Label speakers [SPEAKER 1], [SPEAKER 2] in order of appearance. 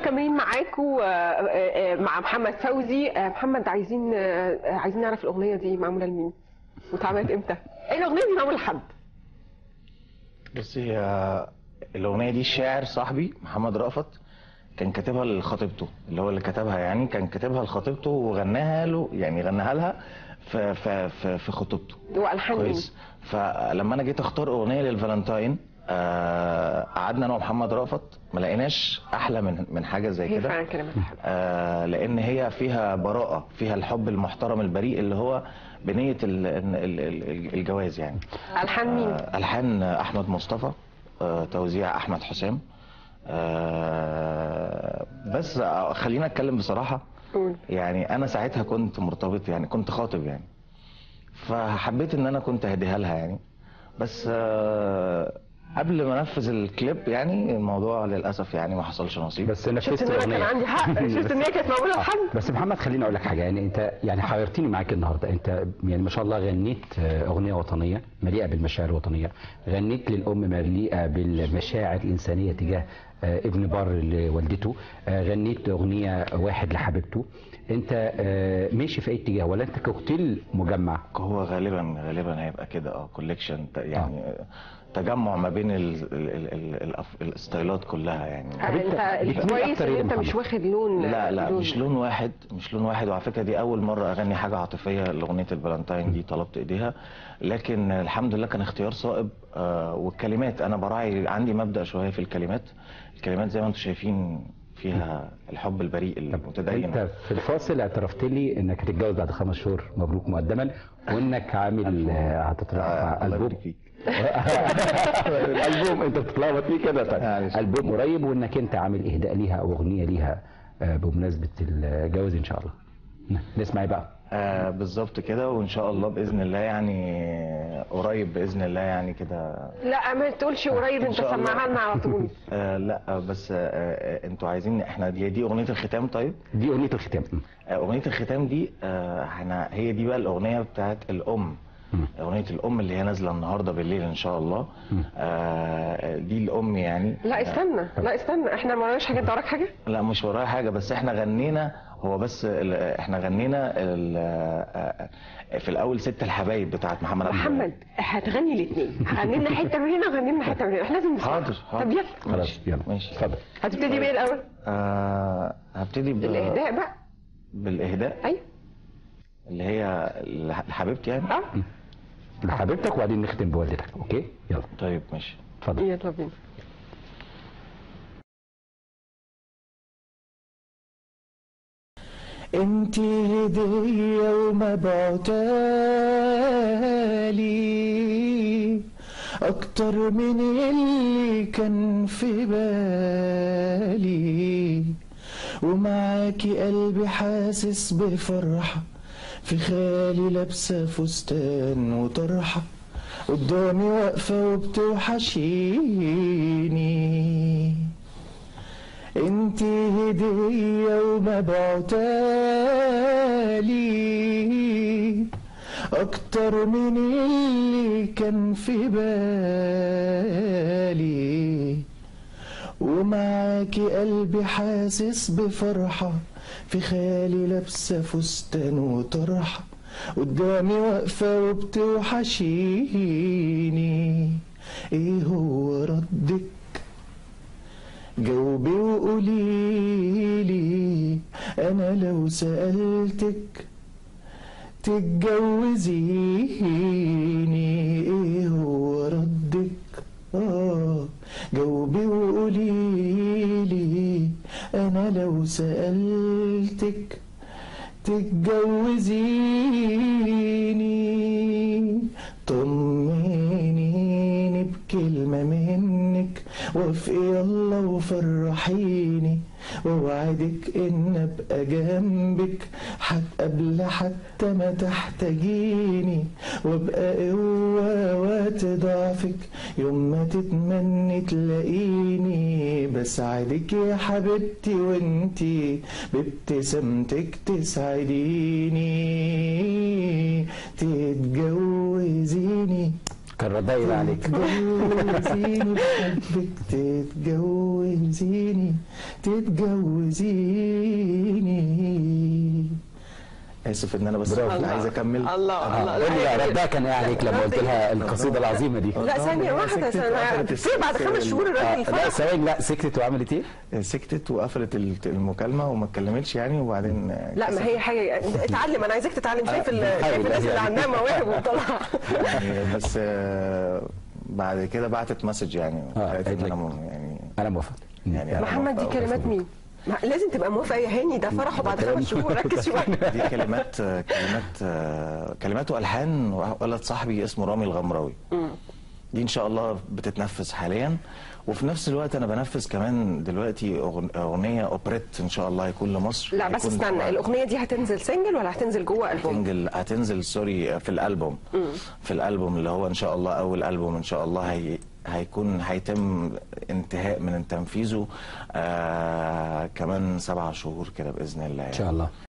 [SPEAKER 1] مكملين معاكم آه، آه، آه، مع محمد فوزي آه، محمد عايزين آه، آه، عايزين نعرف الاغنيه دي معموله لمين واتعملت امتى ايه الاغنيه دي معموله لحد
[SPEAKER 2] بصي هي الأغنية دي الشاعر صاحبي محمد رأفت كان كاتبها لخطيبته اللي هو اللي كتبها يعني كان كاتبها لخطيبته وغناها له يعني غناها لها في في في, في خطوبته
[SPEAKER 1] والحان مين
[SPEAKER 2] كويس فلما انا جيت اختار اغنيه للفالنتاين آه، قعدنا انا ومحمد رأفت ما لقيناش احلى من من حاجه زي
[SPEAKER 1] هي
[SPEAKER 2] كده
[SPEAKER 1] فعلا كلمات حلوه
[SPEAKER 2] آه، لان هي فيها براءه فيها الحب المحترم البريء اللي هو بنيه ال- ال- ال- الجواز يعني
[SPEAKER 1] الحان مين
[SPEAKER 2] آه، الحان احمد مصطفى آه، توزيع احمد حسام آه، بس آه، خلينا اتكلم بصراحه
[SPEAKER 1] قول
[SPEAKER 2] يعني انا ساعتها كنت مرتبط يعني كنت خاطب يعني فحبيت ان انا كنت اهديها لها يعني بس آه، قبل ما انفذ الكليب يعني الموضوع للاسف يعني ما حصلش نصيب
[SPEAKER 3] بس
[SPEAKER 1] شفت
[SPEAKER 3] نفذت
[SPEAKER 1] ان انا كان
[SPEAKER 3] الاغنيه
[SPEAKER 1] عندي حق شفت ان هي كانت معموله لحد
[SPEAKER 3] بس محمد خليني اقول لك حاجه يعني انت يعني حيرتني معاك النهارده انت يعني ما شاء الله غنيت آه، اغنيه وطنيه مليئه بالمشاعر الوطنيه غنيت للام مليئه بالمشاعر الانسانيه تجاه آه، ابن بار لوالدته آه، غنيت اغنيه واحد لحبيبته انت آه، ماشي في اي اتجاه ولا انت كوكتيل مجمع
[SPEAKER 2] هو غالبا غالبا هيبقى كده اه كوليكشن يعني آه. تجمع ما بين ال ال ال ال الستايلات كلها يعني
[SPEAKER 1] آه،
[SPEAKER 3] طب أنت
[SPEAKER 1] انت
[SPEAKER 3] بتميل
[SPEAKER 1] الكويس
[SPEAKER 3] أكتر
[SPEAKER 1] ان
[SPEAKER 3] إيه
[SPEAKER 1] انت
[SPEAKER 3] لمحمد؟
[SPEAKER 1] مش واخد لون
[SPEAKER 2] لا لا مش لون واحد مش لون واحد وعلى فكره دي اول مره اغني حاجه عاطفيه لاغنيه الفالنتاين دي طلبت ايديها لكن الحمد لله كان اختيار صائب آه والكلمات انا براعي عندي مبدا شويه في الكلمات الكلمات زي ما انتم شايفين فيها الحب البريء المتدين
[SPEAKER 3] انت في الفاصل اعترفت لي انك هتتجوز بعد خمس شهور مبروك مقدما وانك عامل آه، هتطلع
[SPEAKER 2] آه الله
[SPEAKER 3] البوم
[SPEAKER 2] يبارك فيك
[SPEAKER 3] الالبوم انت بتتلخبط فيه كده طيب
[SPEAKER 2] معلش.
[SPEAKER 3] البوم قريب وانك انت عامل اهداء ليها او اغنيه ليها آه، بمناسبه الجواز ان شاء الله نسمع ايه بقى
[SPEAKER 2] آه بالظبط كده وان شاء الله باذن الله يعني قريب باذن الله يعني كده
[SPEAKER 1] لا ما تقولش قريب
[SPEAKER 2] إن
[SPEAKER 1] انت
[SPEAKER 2] شاء الله.
[SPEAKER 1] سمعها لنا على طول
[SPEAKER 2] آه لا آه، بس آه آه انتوا عايزين احنا دي, دي اغنيه الختام طيب
[SPEAKER 3] دي اغنيه الختام
[SPEAKER 2] آه، اغنيه الختام دي آه، احنا هي دي بقى الاغنيه بتاعت الام
[SPEAKER 3] مم.
[SPEAKER 2] اغنيه الام اللي هي نازله النهارده بالليل ان شاء الله
[SPEAKER 3] مم.
[SPEAKER 2] آه، دي الام يعني
[SPEAKER 1] لا استنى لا استنى احنا ما وراناش حاجه انت وراك حاجه
[SPEAKER 2] لا مش ورايا حاجه بس احنا غنينا هو بس ال- احنا غنينا ال- آه، آه، في الاول ست الحبايب بتاعت محمد عبد الوهاب.
[SPEAKER 1] محمد هتغني الاثنين غني لنا حته من هنا وغني لنا حته من هنا احنا لازم نسمع
[SPEAKER 2] حاضر حاضر
[SPEAKER 1] طب يلا
[SPEAKER 3] خلاص
[SPEAKER 2] ماشي،
[SPEAKER 3] يلا
[SPEAKER 2] ماشي
[SPEAKER 3] اتفضل
[SPEAKER 1] هتبتدي بايه الاول
[SPEAKER 2] آه، هبتدي ب-
[SPEAKER 1] الاهداء بقى
[SPEAKER 2] بالاهداء
[SPEAKER 1] ايوه
[SPEAKER 2] اللي هي لحبيبتي يعني
[SPEAKER 1] اه
[SPEAKER 3] لحبيبتك وبعدين نختم بوالدتك اوكي يلا
[SPEAKER 2] طيب ماشي
[SPEAKER 3] اتفضل
[SPEAKER 1] يلا بينا
[SPEAKER 2] انت هدية ومبعوتالي اكتر من اللي كان في بالي ومعاكي قلبي حاسس بفرحة في خالي لابسة فستان وطرحة قدامي واقفة وبتوحشيني انت هدية ومبعوتالي اكتر من اللي كان في بالي ومعاكي قلبي حاسس بفرحة في خيالي لابسة فستان وطرحة قدامي واقفة وبتوحشيني ايه هو ردك جاوبي وقوليلي انا لو سألتك تتجوزيني ايه هو ردك اه جاوبي وقوليلي انا لو سألتك تتجوزيني طمنيني بكلمة منك وافقي يلا وفرحيني ووعدك ان ابقى جنبك حتى قبل حتى ما تحتاجيني وابقى قوة وقت ضعفك يوم ما تتمني تلاقيني بسعدك يا حبيبتي وانتي بابتسامتك تسعديني تتجوزيني
[SPEAKER 3] كان ردها ايه بقى عليك
[SPEAKER 4] تتجوزيني بحبك تتجوزيني تتجوزيني
[SPEAKER 2] اسف ان انا بس
[SPEAKER 3] برافو.
[SPEAKER 2] عايز اكمل
[SPEAKER 1] الله
[SPEAKER 3] آه،
[SPEAKER 1] الله
[SPEAKER 3] قول لي بقى ردها كان ايه عليك لما قلت لها القصيده العظيمه دي
[SPEAKER 1] لا ثانية
[SPEAKER 2] هي
[SPEAKER 1] واحدة
[SPEAKER 2] سكتت
[SPEAKER 1] ثانية
[SPEAKER 2] وقفلت
[SPEAKER 1] في بعد
[SPEAKER 2] السلسلة
[SPEAKER 1] خمس شهور
[SPEAKER 3] آه،
[SPEAKER 1] الراجل
[SPEAKER 3] لا
[SPEAKER 1] فرح
[SPEAKER 3] ثواني لا سكتت وعملت ايه؟
[SPEAKER 2] سكتت وقفلت ال- المكالمه وما اتكلمتش يعني وبعدين
[SPEAKER 1] لا ما هي حاجة اتعلم انا عايزاك تتعلم شايف ال-
[SPEAKER 3] بنحاول
[SPEAKER 1] شايف الناس اللي
[SPEAKER 3] يعني.
[SPEAKER 1] عندها مواهب وطلع
[SPEAKER 2] يعني بس آه، بعد كده بعتت مسج يعني
[SPEAKER 3] آه،
[SPEAKER 2] قالت ان
[SPEAKER 3] قالت
[SPEAKER 2] انا
[SPEAKER 3] لك.
[SPEAKER 2] م- يعني
[SPEAKER 3] انا موافق
[SPEAKER 2] يعني أنا
[SPEAKER 1] محمد دي
[SPEAKER 2] موافقة
[SPEAKER 1] كلمات مين؟ ما- لازم تبقى موافقة يا هاني ده فرحه بعد خمس شهور ركز شوية
[SPEAKER 2] دي كلمات كلمات كلمات والحان ولد صاحبي اسمه رامي الغمراوي دي ان شاء الله بتتنفذ حاليا وفي نفس الوقت انا بنفذ كمان دلوقتي أغن- اغنيه اوبريت ان شاء الله هيكون لمصر
[SPEAKER 1] لا بس
[SPEAKER 2] هيكون
[SPEAKER 1] استنى
[SPEAKER 2] طبعاً
[SPEAKER 1] الأغنية دي هتنزل سنجل ولا هتنزل جوه ألبوم؟
[SPEAKER 2] هتنزل هتنزل سوري في الالبوم في الالبوم اللي هو ان شاء الله اول البوم ان شاء الله هي هيكون هيتم انتهاء من تنفيذه آه كمان سبع شهور كده باذن الله
[SPEAKER 3] ان شاء الله